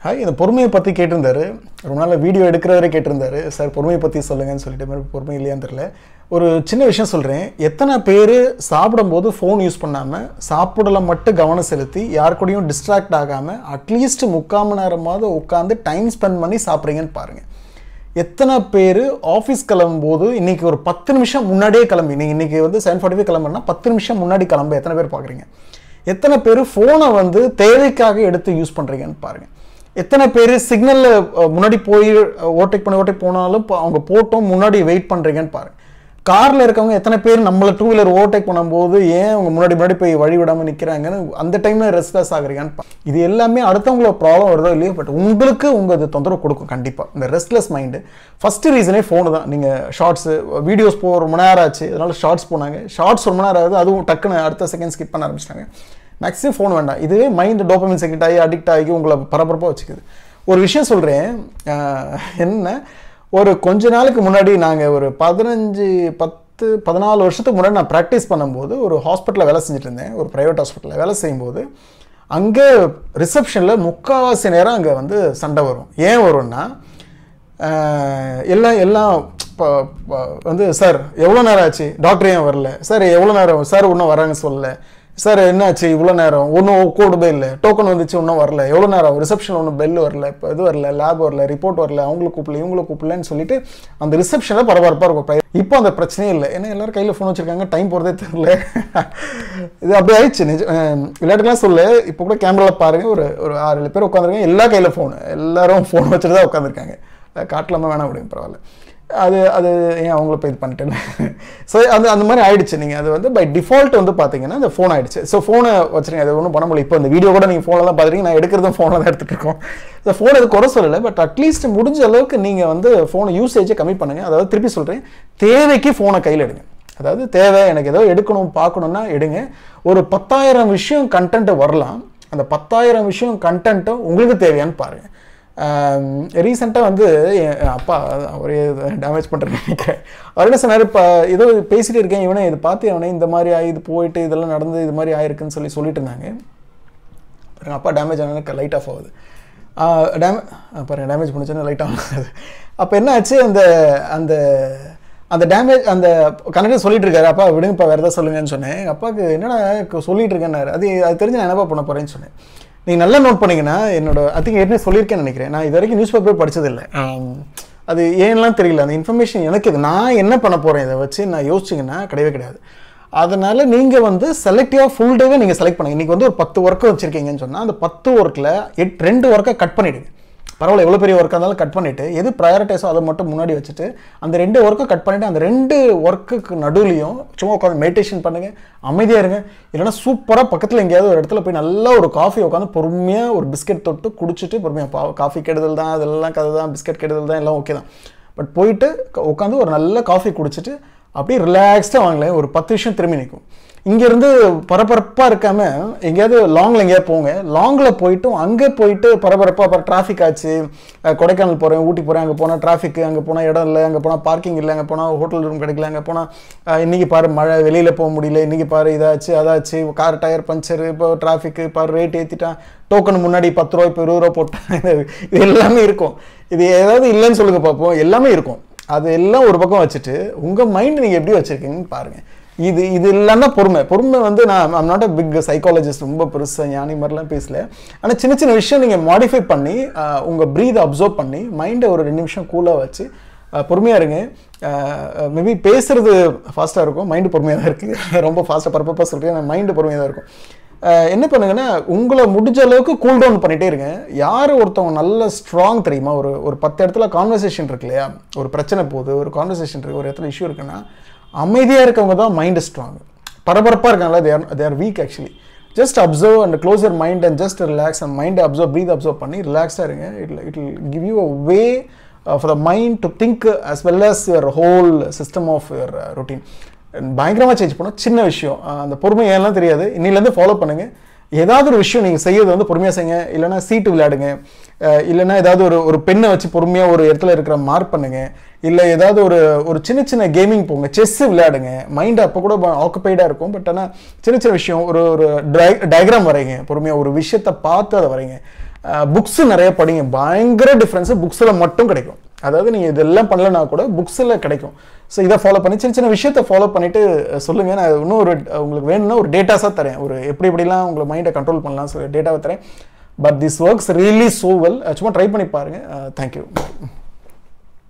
hi இந்த பொறுமையை பற்றி கேட்டிருந்தாரு ரொம்ப நாள் வீடியோ எடுக்கிறவரே கேட்டிருந்தாரு சார் பொறுமையை பற்றி சொல்லுங்கன்னு சொல்லிட்டு மாதிரி பொறுமை இல்லையான்னு தெரியல ஒரு சின்ன விஷயம் சொல்கிறேன் எத்தனை பேர் சாப்பிடும்போது ஃபோன் யூஸ் பண்ணாமல் சாப்பிடல மட்டும் கவனம் செலுத்தி யார் கூடயும் டிஸ்ட்ராக்ட் ஆகாமல் அட்லீஸ்ட் முக்கால் மணி நேரமாவது உட்காந்து டைம் ஸ்பெண்ட் பண்ணி சாப்பிட்றீங்கன்னு பாருங்கள் எத்தனை பேர் ஆஃபீஸ் கிளம்பும்போது இன்னைக்கு ஒரு பத்து நிமிஷம் முன்னாடியே கிளம்பி நீங்கள் இன்னைக்கு வந்து செவன் ஃபார்ட்டி ஃபைவ் கிளம்புனா பத்து நிமிஷம் முன்னாடி கிளம்ப எத்தனை பேர் பார்க்குறீங்க எத்தனை பேர் ஃபோனை வந்து தேவைக்காக எடுத்து யூஸ் பண்ணுறீங்கன்னு பாருங்கள் எத்தனை பேர் சிக்னலில் முன்னாடி போய் ஓவர்டேக் பண்ணி ஓவர்டேக் போனாலும் இப்போ அவங்க போட்டோம் முன்னாடி வெயிட் பண்ணுறீங்கன்னு பாருங்க காரில் இருக்கவங்க எத்தனை பேர் நம்மளை டூ வீலர் ஓவர்டேக் பண்ணும்போது ஏன் அவங்க முன்னாடி முன்னாடி போய் வழி விடாமல் நிற்கிறாங்கன்னு அந்த டைமில் ரெஸ்ட்லெஸ் ஆகுறீங்கன்னு பா- இது எல்லாமே அடுத்தவங்கள ப்ராப்ளம் வருதோ இல்லையோ பட் உங்களுக்கு உங்கள் இது தொந்தரவு கொடுக்கும் கண்டிப்பாக இந்த ரெஸ்ட்லெஸ் மைண்டு ஃபஸ்ட்டு ரீசனே ஃபோனு தான் நீங்கள் ஷார்ட்ஸு வீடியோஸ் போ ஒரு மணி நேரம் ஆச்சு அதனால ஷார்ட்ஸ் போனாங்க ஷார்ட்ஸ் ஒரு மணி நேரம் ஆகுது அதுவும் டக்குன்னு அடுத்த செகண்ட் ஸ்கிப் பண்ண ஆரம்பிச்சிட்டாங்க மேக்ஸிமம் ஃபோன் வேண்டாம் இதுவே மைண்டு டோப்பமின் செகண்ட் ஆகி அடிக்ட் ஆகி உங்களை பரபரப்பாக வச்சுக்குது ஒரு விஷயம் சொல்கிறேன் என்ன ஒரு கொஞ்ச நாளுக்கு முன்னாடி நாங்கள் ஒரு பதினஞ்சு பத்து பதினாலு வருஷத்துக்கு முன்னாடி நான் ப்ராக்டிஸ் பண்ணும்போது ஒரு ஹாஸ்பிட்டலில் வேலை செஞ்சுட்டு இருந்தேன் ஒரு ப்ரைவேட் ஹாஸ்பிட்டலில் வேலை செய்யும்போது அங்கே ரிசப்ஷனில் முக்கால்வாசி நேரம் அங்கே வந்து சண்டை வரும் ஏன் வரும்னா ஆஹ் எல்லாம் எல்லாம் ப- ப- வந்து சார் எவ்வளோ நேரம் ஆச்சு டாக்டர் ஏன் வரல சார் எவ்வளோ நேரம் சார் இன்னும் வராங்க சொல்லல சார் என்னாச்சு இவ்வளோ நேரம் ஒன்றும் கூடுதே இல்லை டோக்கன் வந்துச்சு இன்னும் வரல எவ்வளோ நேரம் ரிசப்ஷன் ஒன்றும் பெல் வரல இப்போ இது வரல லேப் வரல ரிப்போர்ட் வரல அவங்களுக்கு கூப்பிடல இவங்களுக்கு கூப்பிடலன்னு சொல்லிட்டு அந்த ரிசப்ஷனில் பரபரப்பாக இருக்கும் இப்போ அந்த பிரச்சனையே இல்லை ஏன்னா எல்லாரும் கையில் ஃபோன் வச்சிருக்காங்க டைம் போகிறதே தெரியல இது அப்படி ஆயிடுச்சு நிஜ விளையாட்டுலாம் சொல்ல இப்போ கூட கேமராவில் பாருங்க ஒரு ஒரு ஆறு ஏழு பேர் உட்காந்துருக்காங்க எல்லா கையில் ஃபோனு எல்லாரும் ஃபோன் வச்சுட்டு தான் உட்காந்துருக்காங்க காட்டலாமா வேணாம் விடுங்க பரவாயில்ல அது அது ஏன் அவங்கள போய் இது பண்ணிட்டேன்னு ஸோ அது அந்த மாதிரி ஆயிடுச்சு நீங்கள் அது வந்து பை டிஃபால்ட் வந்து பார்த்தீங்கன்னா அந்த ஃபோன் ஆயிடுச்சு ஸோ ஃபோனை வச்சுருங்க அது ஒன்றும் பண்ண முடியல இப்போ இந்த வீடியோ கூட நீங்கள் ஃபோனில் தான் பார்த்துருக்கீங்க நான் எடுக்கிறதும் ஃபோனில் தான் எடுத்துகிட்டு இருக்கோம் இந்த ஃபோன் அது குறை சொல்லலை பட் அட்லீஸ்ட் முடிஞ்ச அளவுக்கு நீங்கள் வந்து ஃபோனை யூசேஜை கம்மி பண்ணுங்கள் அதாவது திருப்பி சொல்கிறேன் தேவைக்கு ஃபோனை கையில் எடுங்க அதாவது தேவை எனக்கு ஏதோ எடுக்கணும் பார்க்கணுன்னா எடுங்க ஒரு பத்தாயிரம் விஷயம் கண்டென்ட் வரலாம் அந்த பத்தாயிரம் விஷயம் கண்டென்ட்டும் உங்களுக்கு தேவையான்னு பாருங்கள் ரீசெண்டாக வந்து என் அப்பா அவரே டேமேஜ் பண்ணுறேன்னு நினைக்கிறேன் அவர் என்ன சொன்னார் இப்போ ஏதோ பேசிகிட்டு இருக்கேன் இவனே இது பார்த்து அவனே இந்த மாதிரி ஆகி இது போயிட்டு இதெல்லாம் நடந்து இது மாதிரி ஆயிருக்குன்னு சொல்லி சொல்லிட்டு இருந்தாங்க பாருங்க அப்பா டேமேஜ் ஆனதுக்கு லைட் ஆஃப் ஆகுது டேமே பாருங்க டேமேஜ் பண்ணிச்சோன்னா லைட் ஆகுது அப்போ என்ன ஆச்சு அந்த அந்த அந்த டேமேஜ் அந்த கணக்கு சொல்லிட்டு இருக்காரு அப்பா விடுங்கப்பா வேறு ஏதாவது சொல்லுங்கன்னு சொன்னேன் எங்கள் அப்பாவுக்கு என்னடா கு- சொல்லிட்டு இருக்கேன்னாரு அது அது தெரிஞ்சு நான் என்னப்பா பண்ண போறேன்னு சொன்னேன் நீங்கள் நல்லா நோட் பண்ணீங்கன்னா என்னோட ஐ திங்க் ஏற்கனவே சொல்லியிருக்கேன்னு நினைக்கிறேன் நான் இது வரைக்கும் நியூஸ் பேப்பர் படிச்சதில்லை அது ஏன்லாம் தெரியல அந்த இன்ஃபர்மேஷன் எனக்கு இது நான் என்ன பண்ண போகிறேன் இதை வச்சு நான் யோசிச்சிங்கன்னா கிடையவே கிடையாது அதனால நீங்கள் வந்து செலக்டிவாக ஃபுல் டேவே நீங்கள் செலக்ட் பண்ணுங்க இன்றைக்கி வந்து ஒரு பத்து ஒர்க்கு வச்சுருக்கீங்கன்னு சொன்னால் அந்த பத்து ஒர்க்கில் எட் ரெண்டு ஒர்க்கை கட் பண்ணிவிடுங்க பரவாயில்ல எவ்வளோ பெரிய ஒர்க்காக இருந்தாலும் கட் பண்ணிவிட்டு எது ப்ரையாரிட்டைஸோ அதை மட்டும் முன்னாடி வச்சுட்டு அந்த ரெண்டு ஒர்க்கை கட் பண்ணிவிட்டு அந்த ரெண்டு ஒர்க்குக்கு நடுவுலையும் சும்மா உட்காந்து மெடிடேஷன் பண்ணுங்கள் அமைதியாக இருங்க இல்லைன்னா சூப்பராக பக்கத்தில் எங்கேயாவது ஒரு இடத்துல போய் நல்லா ஒரு காஃபி உட்காந்து பொறுமையாக ஒரு பிஸ்கெட் தொட்டு குடிச்சிட்டு பொறுமையாக பா காஃபி கெடுதல் தான் அதெல்லாம் கதை தான் பிஸ்கெட் கெடுதல் தான் எல்லாம் ஓகே தான் பட் போயிட்டு க- உட்காந்து ஒரு நல்ல காஃபி குடிச்சிட்டு அப்படியே ரிலாக்ஸ்டாக வாங்களேன் ஒரு பத்து விஷயம் திரும்பி நிற்கும் இங்கேருந்து பரபரப்பாக இருக்காம எங்கேயாவது லாங்கில் எங்கேயாவது போங்க லாங்கில் போயிட்டும் அங்கே போயிட்டு பரபரப்பாக அப்புறம் டிராஃபிக் ஆச்சு அஹ் கொடைக்கானல் போகிறேன் ஊட்டி போகிறேன் அங்கே போனால் டிராஃபிக் அங்கே போனால் இடம் இல்லை அங்கே போனால் பார்க்கிங் இல்லை அங்கே போனால் ஹோட்டல் ரூம் கிடைக்கல அங்கே போனால் இன்றைக்கி பாரு மழை வெளியில் போக முடியல இன்றைக்கி பாரு இதாச்சு அதாச்சு கார் டயர் பஞ்சர் இப்போ டிராஃபிக்கு பாரு ரேட் ஏற்றிட்டான் டோக்கன் முன்னாடி பத்து ரூபா இப்போ இருபது ரூபா போட்டேன் இது எல்லாமே இருக்கும் இது ஏதாவது இல்லைன்னு சொல்லுங்க பார்ப்போம் எல்லாமே இருக்கும் அது எல்லாம் ஒரு பக்கம் வச்சுட்டு உங்கள் மைண்ட் நீங்கள் எப்படி வச்சுருக்கீங்கன்னு பாருங்கள் இது இது எல்லாம் தான் பொறுமை பொறுமை வந்து நான் I'm not a big psychologist ரொம்ப பெருசாக ஞானி மாதிரிலாம் பேசல ஆனால் சின்ன சின்ன விஷயம் நீங்கள் மாடிஃபை பண்ணி உங்கள் ப்ரீதை அப்சர்வ் பண்ணி மைண்டை ஒரு ரெண்டு நிமிஷம் கூலாக வச்சு பொறுமையாக இருங்க மேபி பேசுறது ஃபாஸ்ட்டாக இருக்கும் மைண்டு பொறுமையாக தான் இருக்குது ரொம்ப ஃபாஸ்ட்டாக பரப்பப்பாக சொல்கிறேன் மைண்டு பொறுமையாக தான் இருக்கும் அஹ் என்ன பண்ணுங்கன்னா உங்களை முடிஞ்ச அளவுக்கு கூல் டவுன் பண்ணிட்டே இருங்க யார் ஒருத்தவங்க நல்ல ஸ்ட்ராங் தெரியுமா ஒரு ஒரு பத்து இடத்துல கான்வர்சேஷன் இருக்கு இல்லையா ஒரு பிரச்சனை போகுது ஒரு கான்வர்சேஷன் இருக்கு ஒரு இடத்துல இஷ்யூ இருக்குன்னா அமைதியாக இருக்கவங்க தான் மைண்டு ஸ்ட்ராங் பரபரப்பாக இருக்காங்களா there there weak actually just observe and close your mind and just relax and மைண்டை அப்சர்வ் ப்ரீத் அப்சர்வ் பண்ணி ரிலாக்ஸாக இருங்க it it will give you a way for the mind to think as well as your whole system of your routine பயங்கரமாக change பண்ணும் சின்ன விஷயம் அஹ் அந்த பொறுமை ஏன்லாம் தெரியாது இன்னிலேருந்து ஃபாலோ பண்ணுங்கள் ஏதாவது ஒரு விஷயம் நீங்கள் செய்யறது வந்து பொறுமையாக செய்யுங்க இல்லைன்னா சீட்டு விளையாடுங்க அஹ் இல்லைன்னா ஏதாவது ஒரு ஒரு பெண்ணை வச்சு பொறுமையாக ஒரு இடத்துல இருக்கிற மார்க் பண்ணுங்க இல்லை ஏதாவது ஒரு ஒரு சின்ன சின்ன கேமிங் போங்க செஸ் விளையாடுங்க மைண்ட் அப்போ கூட ஆக்குப்பைடாக இருக்கும் பட் ஆனால் சின்ன சின்ன விஷயம் ஒரு ஒரு டயக்ராம் வரைங்க பொறுமையாக ஒரு விஷயத்தை பார்த்து அதை வரைங்க புக்ஸ் நிறைய படிங்க பயங்கர டிஃப்ரென்ஸு புக்ஸில் மட்டும் கிடைக்கும் அதாவது நீங்கள் இதெல்லாம் பண்ணலனா கூட புக்ஸில் கிடைக்கும் ஸோ இதை ஃபாலோ பண்ணி சின்ன சின்ன விஷயத்தை ஃபாலோ பண்ணிட்டு அஹ், சொல்லுங்க நான் இன்னும் ஒரு அஹ், உங்களுக்கு வேணும்னா ஒரு டேட்டாஸாக தரேன் ஒரு எப்படி எப்படிலாம் உங்களை மைண்டை கண்ட்ரோல் பண்ணலாம் சொல்லி டேட்டாவை தரேன் but this works really so well சும்மா ட்ரை பண்ணி பாருங்கள் தேங்க்யூ